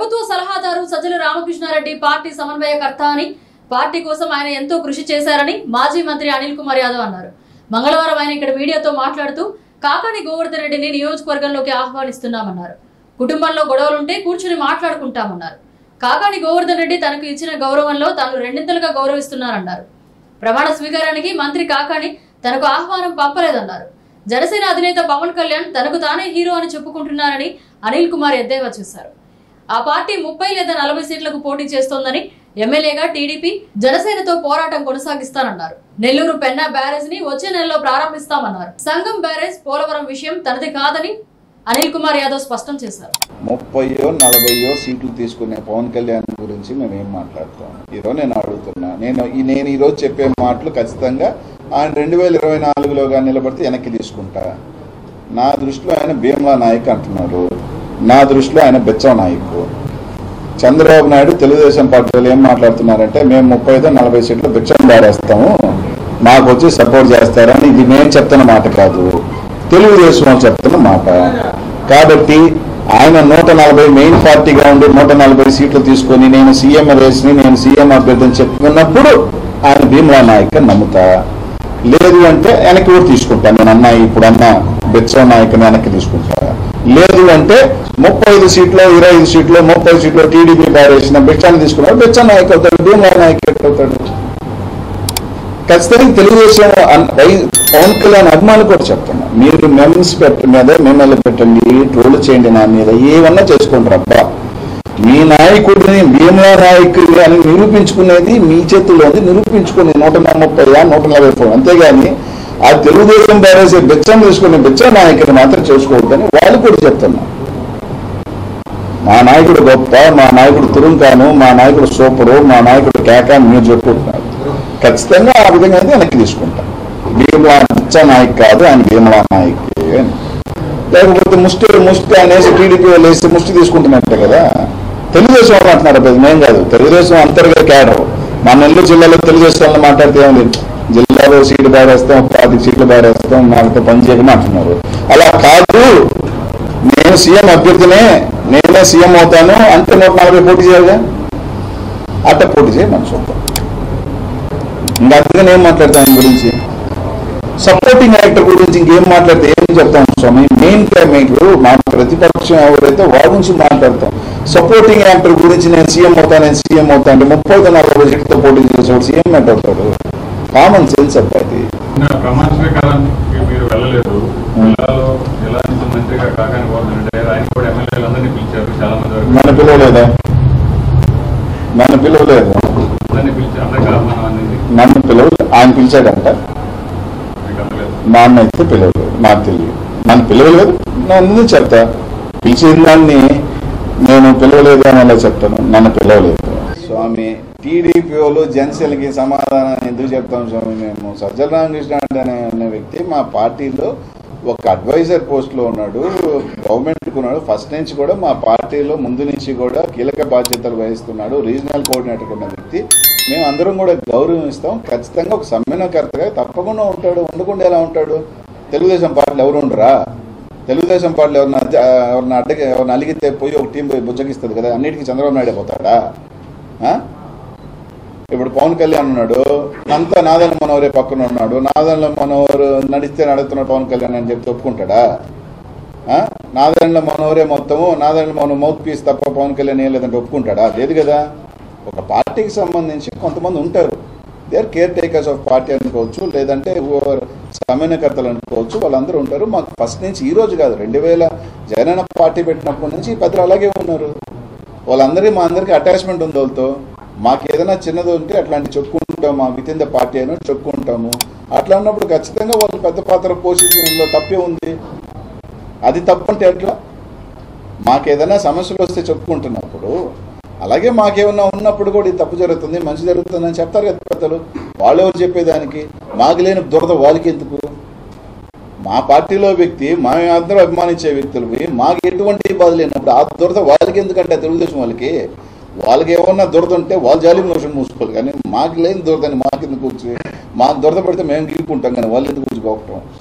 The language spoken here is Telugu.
ప్రభుత్వ సలహాదారు సజ్జల రామకృష్ణారెడ్డి పార్టీ సమన్వయకర్త అని పార్టీ కోసం ఆయన ఎంతో కృషి చేశారని మాజీ మంత్రి అనిల్ కుమార్ యాదవ్ అన్నారు మంగళవారం ఆయన ఇక్కడ మీడియాతో మాట్లాడుతూ కాకాని గోవర్ధన్ రెడ్డిని నియోజకవర్గంలోకి ఆహ్వానిస్తున్నామన్నారు కుటుంబంలో గొడవలుంటే కూర్చుని మాట్లాడుకుంటామన్నారు కాకాని గోవర్ధన్ రెడ్డి తనకు ఇచ్చిన గౌరవంలో తాను రెండింతలుగా గౌరవిస్తున్నారన్నారు ప్రమాణ స్వీకారానికి మంత్రి కాకాని తనకు ఆహ్వానం పంపలేదన్నారు జనసేన అధినేత పవన్ కళ్యాణ్ తనకు తానే హీరో అని చెప్పుకుంటున్నారని అనిల్ కుమార్ ఎద్దేవా చేశారు ఆ పార్టీ ముప్పై లేదా నలభై సీట్లకు పోటీ చేస్తోందని ఎమ్మెల్యేగా టీడీపీ జనసేనతో పోరాటం కొనసాగిస్తానన్నారు నెల్లూరు పెన్నా బ్యారేజ్ ని వచ్చే నెలలో ప్రారంభిస్తామన్నారు సంగం బ్యారేజ్ పోలవరం విషయం తనది కాదని అనిల్ కుమార్ యాదవ్ స్పష్టం చేశారు ముప్పయో నలభయో సీట్లు తీసుకునే పవన్ కళ్యాణ్ గురించి మేము ఏం మాట్లాడతాం ఈరోజు నేను అడుగుతున్నా నేను ఈ నేను ఈరోజు చెప్పే మాటలు ఖచ్చితంగా ఆయన రెండు వేల ఇరవై నాలుగులోగా నిలబడితే వెనక్కి తీసుకుంటా నా దృష్టిలో ఆయన భీమ్లా నాయక్ అంటున్నారు నా దృష్టిలో ఆయన బెచ్చం నాయక్ చంద్రబాబు నాయుడు తెలుగుదేశం పార్టీలో ఏం మాట్లాడుతున్నారంటే మేము ముప్పై ఐదు నలభై సీట్లు భిక్షం దారేస్తాము మాకు వచ్చి సపోర్ట్ చేస్తారని ఇది నేను చెప్తున్న మాట కాదు తెలుగుదేశం వాళ్ళు చెప్తున్న మాట కాబట్టి ఆయన నూట నలభై మెయిన్ పార్టీగా ఉండి నూట నలభై సీట్లు తీసుకొని నేను సీఎం రేస్ని నేను సీఎం అభ్యర్థిని చెప్పుకున్నప్పుడు ఆయన భీమ్లా నాయక్ అని నమ్ముతా లేదు అంటే వెనక్కి కూడా తీసుకుంటాను నేను అన్న ఇప్పుడు అన్న బెత్సో నాయకుని వెనక్కి తీసుకుంటా లేదు అంటే ముప్పై ఐదు సీట్లు ఇరవై ఐదు సీట్లు ముప్పై సీట్లు టీడీపీ పారేసిన బెచ్చాన్ని తీసుకున్నాడు బెచ్చా నాయక్ అవుతాడు భీమ్లా నాయక్ అవుతాడు ఖచ్చితంగా తెలుగుదేశం అన్- వై- పవన్ కళ్యాణ్ అభిమానులు కూడా చెప్తున్నా మీరు మెమ్స్ పెట్ట మీద మెమ్మల్ని పెట్టండి ట్రోల్ చేయండి నా మీద ఏమన్నా చేసుకుంటారు అబ్బా మీ నాయకుడిని భీమలా నాయకుడు అని నిరూపించుకునేది మీ చేతుల్లో ఉంది నిరూపించుకుని నూట ముప్పై నూట నలభై ఫోన్ అంతేగాని ఆ తెలుగుదేశం బ్యారేజ్ బెచ్చం తీసుకుని బెచ్చ నాయకుడిని మాత్రం చేసుకోవద్దని వాళ్ళు కూడా చెప్తున్నా మా నాయకుడు గొప్ప మా నాయకుడు తురుంకాను మా నాయకుడు సూపరు మా నాయకుడు కేకా అని మీరు చెప్పుకుంటున్నారు ఖచ్చితంగా ఆ విధంగా అయితే వెనక్కి తీసుకుంటాం భీమలా బెచ్చ నాయక్ కాదు ఆయన భీమలా నాయక్ అని లేకపోతే ముష్టి ముష్టి అనేసి టీడీపీ వాళ్ళు వేసి ముష్టి తీసుకుంటున్నట్టే కదా తెలుగుదేశం వాళ్ళు అంటున్నారు పెద్ద మేం కాదు తెలుగుదేశం అంతర్గత క్యాడర్ మన నెల్లూరు జిల్లాలో తెలుగుదేశం వాళ్ళు మాట్లాడితే ఏముంది జిల్లాలో సీట్లు బాడేస్తాం పాతి సీట్లు బాడేస్తాం నాతో పని చేయకుండా అంటున్నారు అలా కాదు నేను సీఎం అభ్యర్థినే నేనే సీఎం అవుతాను అంటే నూట నలభై పోటీ చేయాలిగా అట్ట పోటీ చేయి మనం చూద్దాం ఇంకా అందుకని ఏం మాట్లాడతాను ఆయన గురించి సపోర్టింగ్ యాక్టర్ గురించి ఇంకేం మాట్లాడితే ఏం చెప్తాం స్వామి మెయిన్ మీరు మా ప్రతిపక్షం ఎవరైతే వాళ్ళ గురించి మాట్లాడతాం సపోర్టింగ్ యాక్టర్ గురించి నేను సీఎం అవుతాను నేను సీఎం అవుతాను అంటే ముప్పై నలభై సీట్తో పోటీ చేసేవాడు సీఎం ఎట్ అవుతాడు కామన్ సెన్స్ అబ్బాయి నిన్న ప్రమాణ స్వీకారానికి మీరు వెళ్ళలేదు జిల్లాలో జిల్లా నుంచి మంత్రిగా కాకాని గోవర్ధన్ రెడ్డి ఆయన కూడా ఎమ్మెల్యేలు అందరినీ పిలిచారు చాలా మంది వరకు నన్ను పిలవలేదా నన్ను పిలవలేదు అందరినీ పిలిచారు అందరికీ ఆహ్వానం అందింది నన్ను పిలవలేదు ఆయన పిలిచాడంట మీకు అందలేదు మా అన్న అయితే పిలవలేదు నాకు తెలియదు నన్ను పిలవలేదు నన్ను చెప్తా పిలిచిన దాన్ని నేను పిలవలేదు అని అలా చెప్తాను నన్ను పిలవలేదు స్వామి టీడీపీ వాళ్ళు జనసేనకి సమాధానం ఎందుకు చెప్తాం స్వామి మేము సజ్జల రామకృష్ణ అనే అనే వ్యక్తి మా పార్టీలో ఒక అడ్వైజర్ పోస్ట్లో ఉన్నాడు గవర్నమెంట్కి ఉన్నాడు ఫస్ట్ నుంచి కూడా మా పార్టీలో ముందు నుంచి కూడా కీలక బాధ్యతలు వహిస్తున్నాడు రీజనల్ కోఆర్డినేటర్ ఉన్న వ్యక్తి మేము అందరం కూడా గౌరవిస్తాం ఖచ్చితంగా ఒక సమ్మెనకర్తగా తప్పకుండా ఉంటాడు ఉండకుండా ఎలా ఉంటాడు తెలుగుదేశం పార్టీలు ఎవరు ఉండరా తెలుగుదేశం పార్టీలు ఎవరిన ఎవరిన అడ్డకి ఎవరిని అలిగితే పోయి ఒక టీం పోయి బుజ్జగిస్తుంది కదా అన్నిటికీ చంద్రబాబు నాయుడు పోతాడా ఆ? ఇప్పుడు పవన్ కళ్యాణ్ ఉన్నాడు అంతా నాదన్ మనోహరే పక్కన ఉన్నాడు నాదన్ల మనోహర్ నడిస్తే నడుస్తున్నాడు పవన్ కళ్యాణ్ అని చెప్పి ఒప్పుకుంటాడా ఆ? నాదన్ల మనోహరే మొత్తము నాదన్ల మన మౌత్ పీస్ తప్ప పవన్ కళ్యాణ్ ఏం లేదంటే ఒప్పుకుంటాడా లేదు కదా ఒక పార్టీకి సంబంధించి కొంతమంది ఉంటారు they are caretakers of party అనుకోవచ్చు లేదంటే ఓవర్ సమన్వయకర్తలు అనుకోవచ్చు వాళ్ళందరూ ఉంటారు మాకు ఫస్ట్ నుంచి ఈ రోజు కాదు రెండు వేల జగనన్న పార్టీ పెట్టినప్పటి నుంచి ఈ పెద్దలు అలాగే ఉన్నారు వాళ్ళందరికీ మా అందరికీ అటాచ్మెంట్ ఉంది వాళ్ళతో మాకు ఏదైనా చిన్నది ఉంటే అట్లాంటి చెప్పుకుంటాం మా విత్ ఇన్ ద పార్టీ అయినా చెప్పుకుంటాము అట్లా ఉన్నప్పుడు ఖచ్చితంగా వాళ్ళు పెద్ద పాత్ర పోషించడంలో తప్పే ఉంది అది తప్పు అంటే ఎట్లా మాకు ఏదైనా సమస్యలు వస్తే చెప్పుకుంటున్నప్పుడు అలాగే మాకేమన్నా ఉన్నప్పుడు కూడా ఇది తప్పు జరుగుతుంది మంచి జరుగుతుంది అని చెప్తారు కదా పెద్దలు వాళ్ళు ఎవరు చెప్పేదానికి మాకు లేని దురద వాళ్ళకి ఎందుకు మా పార్టీలో వ్యక్తి మా అందరూ అభిమానించే వ్యక్తులవి మాకు ఎటువంటి బాధ లేనప్పుడు ఆ దురద వాళ్ళకి ఎందుకంటే తెలుగుదేశం వాళ్ళకి వాళ్ళకి ఏమన్నా దురద ఉంటే వాళ్ళ జాలి మోషన్ మూసుకోవాలి కానీ మాకు లేని దురదని మాకు ఎందుకు వచ్చి మాకు దురద పడితే మేము గీక్కుంటాం కానీ వాళ్ళు ఎందుకు వచ్చి పోవటం